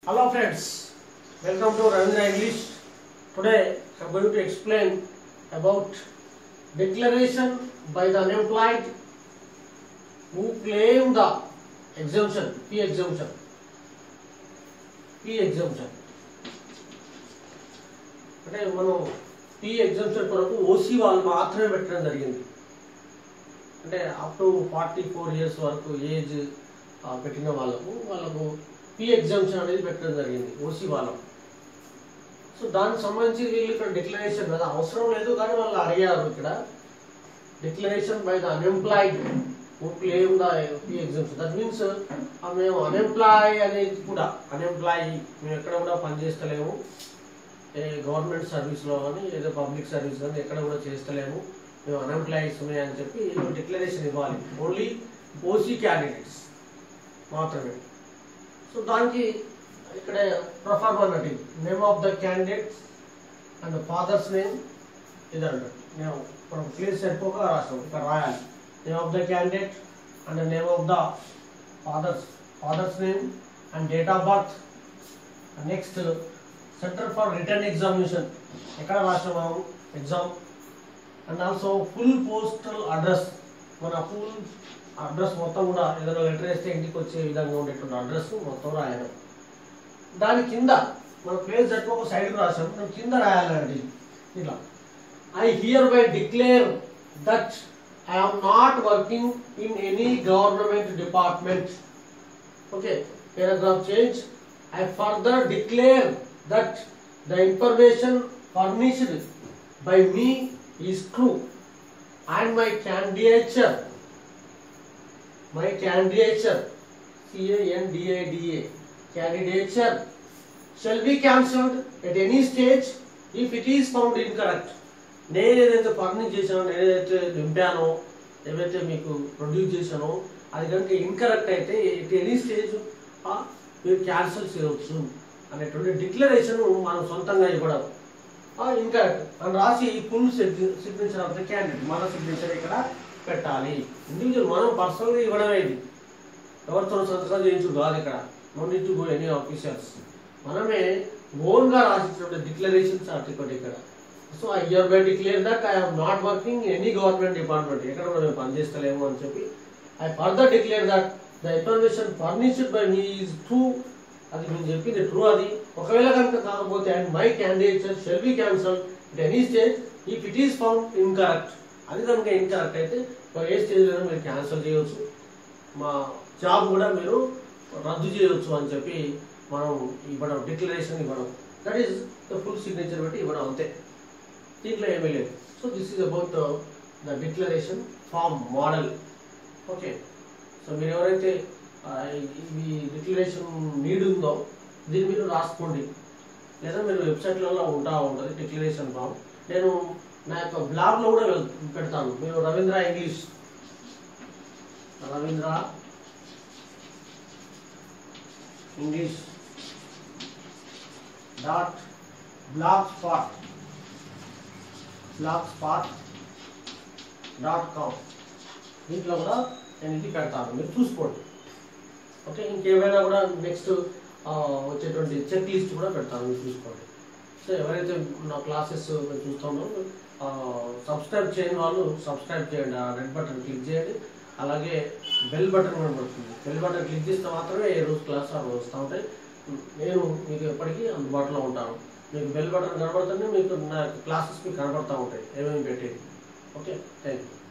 Hello friends, welcome to Ravindra English. Today I am going to explain about declaration by the unemployed who claim the exemption, P exemption. P exemption. అంటే మనం P exemption కొరకు OC వాళ్ళు మాత్రమే పెట్టడం జరిగింది అంటే up to forty four years వరకు age పెట్టిన వాళ్ళకు వాళ్ళకు పీ ఎగ్జామ్షన్ అనేది పెట్టడం జరిగింది ఓసీ వాళ్ళకు సో దానికి సంబంధించి వీళ్ళు ఇక్కడ డిక్లరేషన్ కదా అవసరం లేదు కానీ వాళ్ళు అడిగారు ఇక్కడ declaration by the unemployed who claim the fee exemption that means మేము అన్ఎంప్లాయ్ అనేది కూడా అన్ఎంప్లాయ్ మేము ఎక్కడ కూడా పనిచేస్తలేము ఏ గవర్నమెంట్ సర్వీస్లో కానీ ఏదో పబ్లిక్ సర్వీస్ కానీ ఎక్కడ కూడా చేస్తలేము మేము అన్ఎంప్లాయీస్ అని చెప్పి డిక్లరేషన్ ఇవ్వాలి ఓన్లీ ఓసీ క్యాండిడేట్స్ మాత్రమే సో దానికి ఇక్కడ ప్రొఫార్మ్ అన్నట్టు name of the candidates and father's name ఇది అంటారు నేను మనం క్లియర్ సరిపోక రాస్తాం ఇక్కడ రాయాలి name of the candidate and name of the father's father's name and date of birth next centre for written examination ఎక్కడ రాసినాము exam and also full postal address మన ఫుల్ అడ్రస్ మొత్తం కూడా ఏదైనా లెటర్ వేస్తే ఇంటికి వచ్చే విధంగా ఉండేటువంటి అడ్రస్ మొత్తం రాయడం దాని కింద మన ప్లేస్ తక్కువ ఒక సైడ్ రాసాం మనం కింద రాయాలండి ఇట్లా I hereby declare that I am not working in any government department okay paragraph change i further declare that the information furnished by me is true and my candidature my candidature c a n d a d a candidature shall be cancelled at any stage if it is found incorrect నేను ఏదైతే furnish చేశానో నేను ఏదైతే నింపానో ఏదైతే మీకు produce చేశానో అది కనుక ఇన్కరెక్ట్ అయితే ఎట్ ఎనీ స్టేజ్ మీరు క్యాన్సిల్ చేయవచ్చు అనేటువంటి డిక్లరేషన్ మనం సొంతంగా ఇవ్వడం ఇన్కరెక్ట్ అని రాసి full signature of the candidate మన సిగ్నేచర్ ఇక్కడ పెట్టాలి ఇండివిజువల్ మనం పర్సనల్గా ఇవ్వడమే ఇది ఎవరితో సంతకాలు చేయించు కాదు ఇక్కడ no need to go any officers మనమే ఓన్గా రాసినటువంటి డిక్లరేషన్ సర్టిఫికేట్ ఇక్కడ so I hereby declare that I'm not working any government department ఎక్కడ కూడా మేము పనిచేస్తలేము అని చెప్పి I further declare that the information furnished by me is true అది నేను చెప్పింది ట్రూ అది ఒకవేళ కనుక కాకపోతే and my candidates shall be cancel it any stage if it is found incorrect అది కనుక ఇన్కరెక్ట్ అయితే ఏ స్టేజ్లో మీరు క్యాన్సిల్ చేయవచ్చు మా జాబ్ కూడా మీరు రద్దు చేయవచ్చు అని చెప్పి మనం ఇవ్వడం డిక్లరేషన్ ఇవ్వడం that is the full signature బట్టి ఇవ్వడం అంతే దీంట్లో ఏమీ లేదు so this is about the declaration form model okay so మీరు ఎవరైతే ఆ, ఈ డిక్లరేషన్ నీడ్ ఉందో దీన్ని మీరు రాసుకోండి లేదా మీరు వెబ్సైట్లలో ఉంటా ఉంటుంది డిక్లరేషన్ ఫామ్ నేను నా యొక్క బ్లాగ్లో కూడా వెళ్- పెడతాను మీరు Ravindra English Ravindra English dot blogspot blogspot dot com దీంట్లో కూడా నేను ఇది పెడతాను మీరు చూసుకోండి ఓకే ఇంకేమైనా కూడా నెక్స్ట్ వచ్చేటువంటి చెక్ లిస్ట్ కూడా పెడతాను మీరు చూసుకోండి సో ఎవరైతే నా క్లాసెస్ చూస్తామో సబ్స్క్రైబ్ చేయని వాళ్ళు సబ్స్క్రైబ్ చేయండి ఆ రెడ్ బటన్ క్లిక్ చేయండి అలాగే బెల్ బటన్ కూడా పడుతుంది బెల్ బటన్ క్లిక్ చేస్తే మాత్రమే ఏ రోజు క్లాస్ ఆ రోజు వస్తూ ఉంటాయి నేను మీకు ఎప్పటికీ అందుబాటులో ఉంటాను మీకు బెల్ బటన్ కనబడుతుంటే మీకు నా క్లాసెస్ మీకు కనబడతా ఉంటాయి ఏమేమి పెట్టేది ఓకే థ్యాంక్ యూ